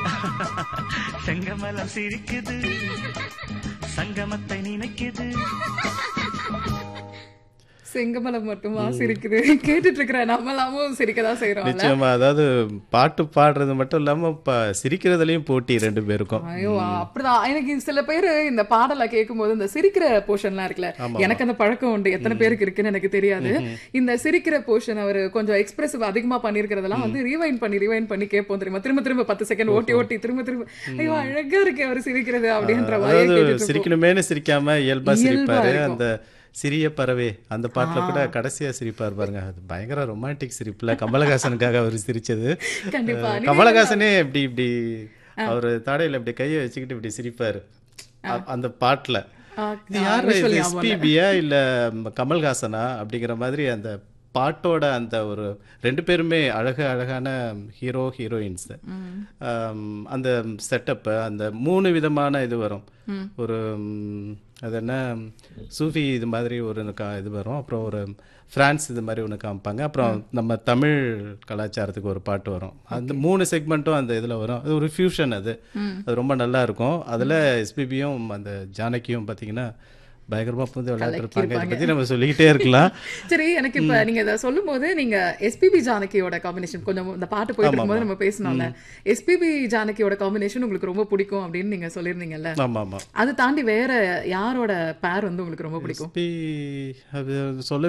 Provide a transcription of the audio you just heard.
செங்கமலம் சிரிக்குது சங்கமத்தை நினைக்குது செங்கமலம் மட்டுமா சிரிக்குது கேட்டுட்டு இருக்கிற நம்மளாமும் சிரிக்கதான் செய்யறோம்ல நிச்சயமா அதாவது பாட்டு பாடுறது மட்டும் இல்லாம இப்ப சிரிக்கிறதுலயும் போட்டி ரெண்டு பேருக்கும் ஐயோ அப்படிதான் எனக்கு சில பேர் இந்த பாடலை கேட்கும்போது இந்த சிரிக்கிற போர்ஷன்லாம் இருக்குல்ல எனக்கு அந்த பழக்கம் உண்டு எத்தனை பேருக்கு இருக்குன்னு எனக்கு தெரியாது இந்த சிரிக்கிற போர்ஷன் அவர் கொஞ்சம் எக்ஸ்பிரசிவ் அதிகமா பண்ணிருக்கிறதெல்லாம் வந்து ரீவைண்ட் பண்ணி ரீவைண்ட் பண்ணி கேட்போம் தெரியுமா திரும்ப திரும்ப பத்து செகண்ட் ஓட்டி ஓட்டி திரும்ப திரும்ப ஐயோ அழகா இருக்கு அவர் சிரிக்கிறது அப்படின்ற மாதிரி அதாவது கேட்டுட்டு இருப்போம். சிரிக்கணுமேனு சிரிக்காம இயல்பா இயல்பா சிரிப்பாரு இருக்கும். அந்த சிறிய பறவை அந்த பாட்டுல கூட கடைசியா சிரிப்பார் பாருங்க அது பயங்கர ரொமான்டிக் சிரிப்புல கமலஹாசனுக்காக அவர் சிரிச்சது கண்டிப்பா. அஹ் கமலஹாசனே இப்படி இப்படி அவர் தாடையில இப்படி கையை வச்சுக்கிட்டு இப்படி சிரிப்பாரு அ- அந்த பாட்டுல ஆ, இது ஆ, யாரு visual இது ஞாபகம் இல்ல. எஸ்பிபியா இல்ல ம், கமல்ஹாசனா அப்படிங்கிற மாதிரி அந்த பாட்டோட அந்த ஒரு ரெண்டு பேருமே அழக அழகான ஹீரோ ஹீரோயின்ஸ் அந்த செட்டப்பு அந்த மூணு விதமான இது வரும் ஒரு ம், அது என்ன சூஃபி இது மாதிரி ஒரு கா- இது வரும் அப்புறம் ஒரு பிரான்ஸ் இது மாதிரி ஒன்று காமிப்பாங்க அப்புறம் நம்ம தமிழ் கலாச்சாரத்துக்கு ஒரு பாட்டு வரும் அந்த மூணு செக்மெண்ட்டும் அந்த இதில் வரும் அது ஒரு ஃபியூஷன் அது அது ரொம்ப நல்லா இருக்கும் அதில் எஸ்பிபியும் அந்த ஜானகியும் பார்த்தீங்கன்னா பயங்கரமா புரிந்து விளையாட்டுருப்பாங்க இதை பற்றி நம்ம சொல்லிக்கிட்டே இருக்கலாம் சரி எனக்கு இப்ப நீங்க இதை சொல்லும் போது நீங்க எஸ்பிபி ஜானகியோட காம்பினேஷன் கொஞ்சம் இந்த பாட்டு போயிட்டு இருக்கும்போது நம்ம பேசணும்ல எஸ்பிபி ஜானகியோட காம்பினேஷன் உங்களுக்கு ரொம்ப பிடிக்கும் அப்படின்னு நீங்க சொல்லியிருந்தீங்கல்ல ஆமாம் ஆமாம் அது தாண்டி வேற யாரோட பேர் வந்து உங்களுக்கு ரொம்ப பிடிக்கும் எஸ்பி அது சொல்ல